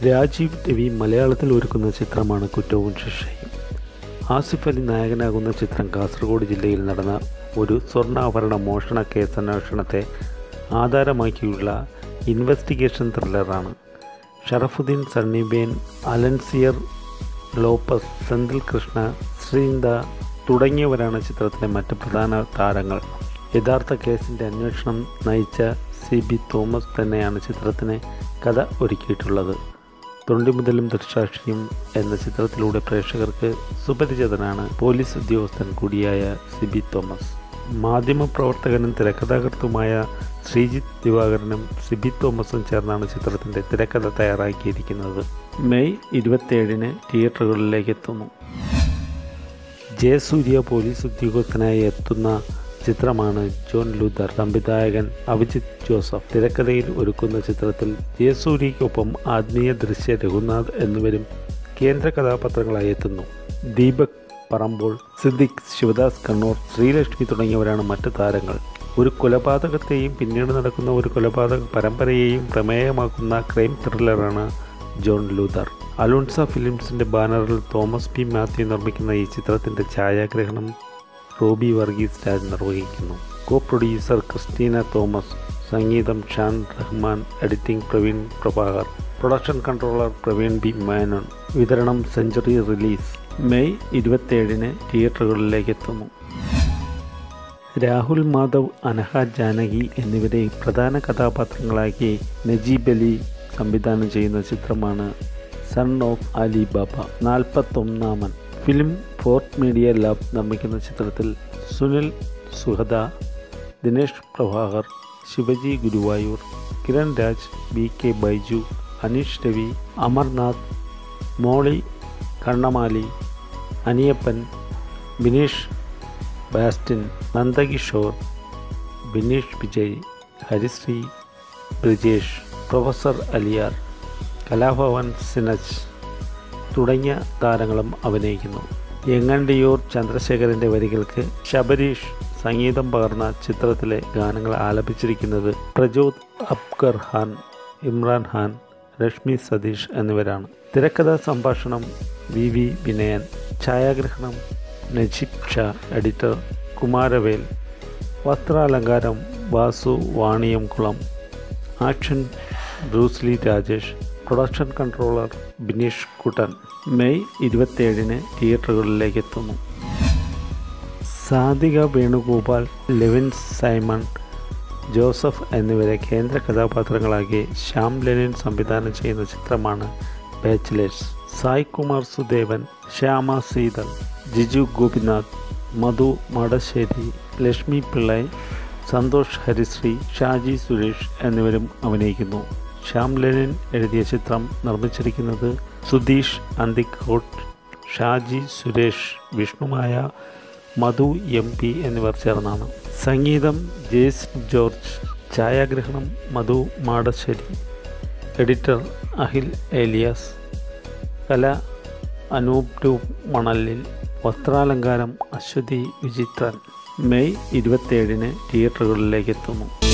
രാജീവ് രവി മലയാളത്തിൽ ഒരുക്കുന്ന ചിത്രമാണ് കുറ്റവും ശിക്ഷയും ആസിഫ് അലി നായകനാകുന്ന ചിത്രം കാസർഗോഡ് ജില്ലയിൽ നടന്ന ഒരു സ്വർണ്ണാഭരണ മോഷണ കേസന്വേഷണത്തെ ആധാരമാക്കിയുള്ള ഇൻവെസ്റ്റിഗേഷൻ ത്രില്ലറാണ് ഷറഫുദ്ദീൻ സണ്ണിബേൻ അലൻസിയർ ലോപ്പസ് സെന്തിൽ കൃഷ്ണ ശ്രീന്ദ തുടങ്ങിയവരാണ് ചിത്രത്തിലെ മറ്റ് പ്രധാന താരങ്ങൾ യഥാർത്ഥ കേസിൻ്റെ അന്വേഷണം നയിച്ച സി ബി തോമസ് തന്നെയാണ് ചിത്രത്തിന് കഥ ഒരുക്കിയിട്ടുള്ളത് തൊണ്ടി മുതലും ദൃക്സാക്ഷിയും എന്ന ചിത്രത്തിലൂടെ പ്രേക്ഷകർക്ക് സുപരിചിതനാണ് പോലീസ് ഉദ്യോഗസ്ഥൻ കൂടിയായ സിബി തോമസ് മാധ്യമപ്രവർത്തകനും തിരക്കഥാകൃത്തുമായ ശ്രീജിത്ത് ദിവാകരനും സിബി തോമസും ചേർന്നാണ് ചിത്രത്തിൻ്റെ തിരക്കഥ തയ്യാറാക്കിയിരിക്കുന്നത് മെയ് ഇരുപത്തിയേഴിന് തിയേറ്ററുകളിലേക്ക് എത്തുന്നു ജയസൂര്യ പോലീസ് ഉദ്യോഗസ്ഥനായി എത്തുന്ന ചിത്രമാണ് ജോൺ ലൂതർ സംവിധായകൻ അഭിജിത്ത് ജോസഫ് തിരക്കഥയിൽ ഒരുക്കുന്ന ചിത്രത്തിൽ ജയസൂര്യയ്ക്കൊപ്പം ആത്മീയ ദൃശ്യ രഘുനാഥ് എന്നിവരും കേന്ദ്ര കഥാപാത്രങ്ങളായി എത്തുന്നു ദീപക് പറമ്പോൾ സിദ്ദിഖ് ശിവദാസ് കണ്ണൂർ ശ്രീലക്ഷ്മി തുടങ്ങിയവരാണ് മറ്റ് താരങ്ങൾ ഒരു കൊലപാതകത്തെയും പിന്നീട് നടക്കുന്ന ഒരു കൊലപാതക പരമ്പരയെയും പ്രമേയമാക്കുന്ന ക്രൈം ത്രില്ലറാണ് ജോൺ ലൂതർ അലോൺസ ഫിലിംസിൻ്റെ ബാനറിൽ തോമസ് പി മാത്യു നിർമ്മിക്കുന്ന ഈ ചിത്രത്തിൻ്റെ ഛായാഗ്രഹണം റോബി വർഗീസ് രാജ് നിർവഹിക്കുന്നു കോ പ്രൊഡ്യൂസർ ക്രിസ്റ്റീന തോമസ് സംഗീതം Shaan Rahman editing Praveen Prabhakar production controller Praveen B Menon വിതരണം സെഞ്ചുറി റിലീസ് മെയ് ഇരുപത്തേഴിന് തിയേറ്ററുകളിലേക്ക് എത്തുന്നു രാഹുൽ മാധവ് അനഹ ജാനകി എന്നിവരെ പ്രധാന കഥാപാത്രങ്ങളാക്കി നജീബ് അലി സംവിധാനം ചെയ്യുന്ന ചിത്രമാണ് സൺ ഓഫ് അലി ബാബ നാൽപ്പത്തൊന്നാമൻ ഫിലിം ഫോർട്ട് മീഡിയ ലാബ് നിർമ്മിക്കുന്ന ചിത്രത്തിൽ Sunil Suhada Dinesh Prabhakar Shivaji Guruvayur Kiran Raj B K Baiju Aneesh Ravi Amarnath Molly Kannamaly Aniyappan Bineesh Bastin Nandakishore Bineesh Vijay Harisree Brijesh professor Aliyar Kalabhavan Sinaj തുടങ്ങിയ താരങ്ങളും അഭിനയിക്കുന്നു എങ്ങണ്ടിയൂർ ചന്ദ്രശേഖരൻ്റെ വരികൾക്ക് ശബരീഷ് സംഗീതം പകർന്ന ചിത്രത്തിലെ ഗാനങ്ങൾ ആലപിച്ചിരിക്കുന്നത് പ്രജോത് അബ്കർ ഖാൻ ഇമ്രാൻ ഖാൻ രശ്മി സതീഷ് എന്നിവരാണ് തിരക്കഥാ സംഭാഷണം വി വി വിനയൻ ഛായാഗ്രഹണം നജീബ് ഷാ എഡിറ്റർ കുമാരവേൽ വസ്ത്രാലങ്കാരം Vasu Vaniyamkulam action Bruce Lee Rajesh production controller Bineesh Kuttan May ഇരുപത്തിയേഴിന് തിയേറ്ററുകളിലേക്ക് എത്തുന്നു സാധിക വേണുഗോപാൽ ലെവിൻ സൈമൺ ജോസഫ് എന്നിവരെ കേന്ദ്ര കഥാപാത്രങ്ങളാക്കി ശ്യാം ലെനിൻ സംവിധാനം ചെയ്യുന്ന ചിത്രമാണ് ബാച്ചിലേഴ്സ് സായ് കുമാർ സുദേവൻ ശ്യാമ സീതൽ ജിജു ഗോപിനാഥ് മധു മടശ്ശേരി ലക്ഷ്മി പിള്ളൈ സന്തോഷ് ഹരിശ്രീ ഷാജി സുരേഷ് എന്നിവരും അഭിനയിക്കുന്നു ശ്യാം ലെനിൻ എഴുതിയ ചിത്രം നിർമ്മിച്ചിരിക്കുന്നത് സുധീഷ് അന്തിക്കോട്ട് ഷാജി സുരേഷ് വിഷ്ണുമായ മധു എം പി എന്നിവർ ചേർന്നാണ് സംഗീതം ജേസ് ജോർജ് ഛായാഗ്രഹണം മധു മാടശ്ശേരി എഡിറ്റർ അഹിൽ ഏലിയാസ് കല അനൂപ് രൂപ് മണലിൽ വസ്ത്രാലങ്കാരം അശ്വതി വിചിത്രൻ മെയ് ഇരുപത്തിയേഴിന് തിയേറ്ററുകളിലേക്ക് എത്തുന്നു